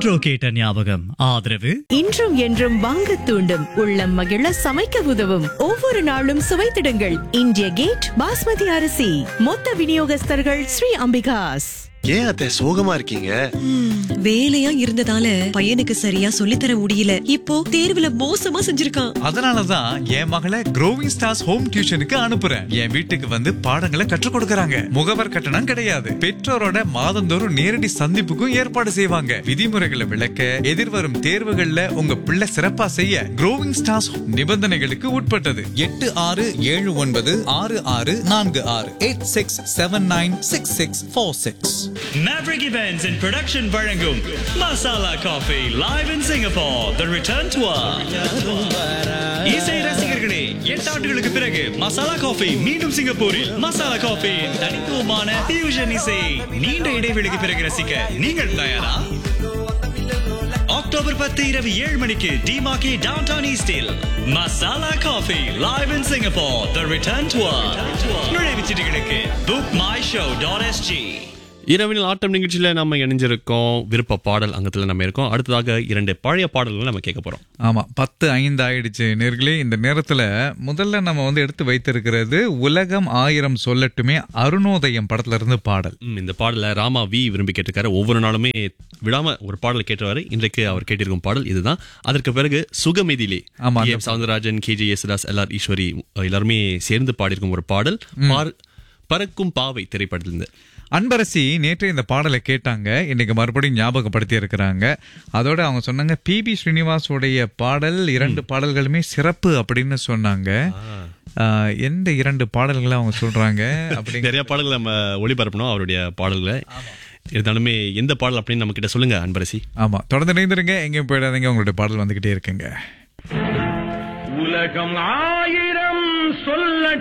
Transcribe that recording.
intro கேட்ட ஞாபகம் ஆதரவு இன்றும் என்றும் வாங்க தூண்டும் உள்ளம் மகிழ சமைக்க உதவும் ஒவ்வொரு நாளும் சுவைத்திடுங்கள் இந்திய கேட் பாஸ்மதி அரிசி மொத்த விநியோகஸ்தர்கள் ஸ்ரீ அம்பிகாஸ் ஏன் அத்தை சோகமா இருக்கீங்க வேலையா இருந்ததால பையனுக்கு சரியா சொல்லித்தர முடியல இப்போ தேர்வுல மோசமா செஞ்சிருக்கான் அதனாலதான் என் மகளை க்ரோவிங் ஸ்டார்ஸ் ஹோம் டியூஷனுக்கு அனுப்புறேன் என் வீட்டுக்கு வந்து பாடங்களை கற்றுக் கொடுக்கறாங்க முகவர் கட்டணம் கிடையாது பெற்றோரோட மாதந்தோறும் நேரடி சந்திப்புக்கும் ஏற்பாடு செய்வாங்க விதிமுறைகளை விளக்க எதிர்வரும் தேர்வுகள்ல உங்க பிள்ளை சிறப்பா செய்ய க்ரோவிங் ஸ்டார்ஸ் நிபந்தனைகளுக்கு உட்பட்டது எட்டு ஆறு ஏழு ஒன்பது ஆறு ஆறு நான்கு ஆறு eight six seven nine six six four six Maverick Events and Production வழங்கும் Masala coffee live in Singapore the return tour இசை ரசிகர்களே எட்டு ஆண்டுகளுக்கு பிறகு மசாலா காஃபி மீண்டும் சிங்கப்பூரில் மசாலா காஃபி தனித்துவமான ஃபியூஷன் இசை நீண்ட இடைவெளிக்கு பிறகு ரசிக்க நீங்கள் தயாரா அக்டோபர் பத்து இரவு ஏழு மணிக்கு டிமாக்கி டவுன் டவுன் ஈஸ்டில் Masala coffee live in Singapore the return tour நுழைவுச் சீட்டுகளுக்கு book my show dot SG இரவினில் ஆட்டம் நிகழ்ச்சியில நம்ம இணைஞ்சிருக்கோம் விருப்ப பாடல் அங்கத்துல நம்ம இருக்கோம் அடுத்ததாக இரண்டு பழைய பாடல்களை நம்ம கேட்க போறோம் ஆமா பத்து ஐந்து ஆயிடுச்சு நேர்களே இந்த நேரத்துல முதல்ல நம்ம வந்து எடுத்து வைத்திருக்கிறது உலகம் ஆயிரம் சொல்லட்டுமே அருணோதயம் படத்துல இருந்து பாடல் ம், இந்த பாடலை ராமா வி விரும்பி கேட்டிருக்காரு ஒவ்வொரு நாளுமே விடாம ஒரு பாடல் கேட்டவாரு இன்றைக்கு அவர் கேட்டிருக்கும் பாடல் இதுதான் அதற்கு பிறகு சுகமெதிலே ஆமா, அந்த M Soundararajan K J Yesudas L R Eswari எல்லாருமே சேர்ந்து பாடியிருக்கும் ஒரு பாடல் பார்- பறக்கும் பாவை திரைப்படத்திலிருந்து அன்பரசி நேற்று இந்த பாடலை கேட்டாங்க இன்னைக்கு மறுபடியும் ஞாபகப்படுத்தி இருக்கிறாங்க அதோட அவங்க சொன்னாங்க பி பி ஸ்ரீனிவாஸோடைய பாடல் இரண்டு பாடல்களுமே சிறப்பு அப்படின்னு சொன்னாங்க ஆஹ், எந்த இரண்டு பாடல்களை அவங்க சொல்றாங்க அப்படி நிறைய பாடல்கள் நம்ம ஒளிபரப்பணும் அவருடைய பாடல்களை இருந்தாலுமே எந்த பாடல் அப்படின்னு நம்ம கிட்ட சொல்லுங்க அன்பரசி ஆமா தொடர்ந்து இணைந்திருங்க எங்கேயும் போயிடாதீங்க உங்களுடைய பாடல் வந்துகிட்டே இருக்குங்க உலகம் ஆயிரம் சொல்ல